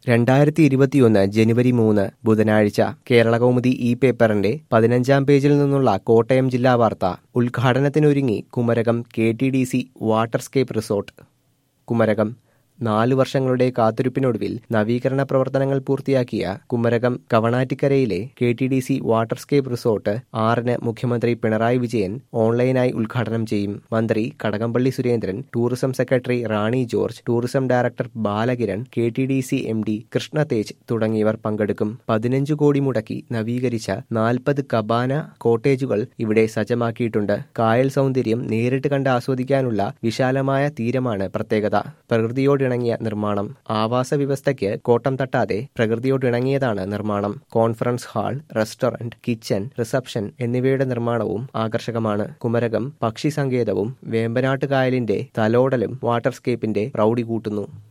രണ്ടായിരത്തി ഇരുപത്തിയൊന്ന് ജനുവരി മൂന്ന് ബുധനാഴ്ച കേരളകൗമുദി ഈ പേപ്പറിന്റെ പതിനഞ്ചാം പേജിൽ നിന്നുള്ള കോട്ടയം ജില്ലാ വാർത്ത ഉദ്ഘാടനത്തിനൊരുങ്ങി Kumarakom K T D C waterscape resort Kumarakom നാലു വർഷങ്ങളുടെ കാത്തിരിപ്പിനൊടുവിൽ നവീകരണ പ്രവർത്തനങ്ങൾ പൂർത്തിയാക്കിയ കുമരകം കവണാറ്റിക്കരയിലെ K T D C waterscape resort ആറിന് മുഖ്യമന്ത്രി പിണറായി വിജയൻ ഓൺലൈനായി ഉദ്ഘാടനം ചെയ്യും മന്ത്രി Kadakampally Surendran tourism secretary Rani George tourism director Balakiran K T D C M D Krishna Tej തുടങ്ങിയവർ പങ്കെടുക്കും പതിനഞ്ചു കോടി മുടക്കി നവീകരിച്ച നാൽപ്പത് കബാന കോട്ടേജുകൾ ഇവിടെ സജ്ജമാക്കിയിട്ടുണ്ട് കായൽ സൗന്ദര്യം നേരിട്ട് കണ്ട് ആസ്വദിക്കാനുള്ള വിശാലമായ തീരമാണ് പ്രത്യേകത പ്രകൃതിയോട് ഇണങ്ങിയ നിർമ്മാണം ആവാസ വ്യവസ്ഥയ്ക്ക് കോട്ടം തട്ടാതെ പ്രകൃതിയോടിണങ്ങിയതാണ് നിർമ്മാണം conference hall restaurant kitchen reception എന്നിവയുടെ നിർമ്മാണവും ആകർഷകമാണ് കുമരകം പക്ഷി സങ്കേതവും വേമ്പനാട്ട് കായലിന്റെ തലോടലും വാട്ടർസ്കേപ്പിന്റെ പ്രൗഢി കൂട്ടുന്നു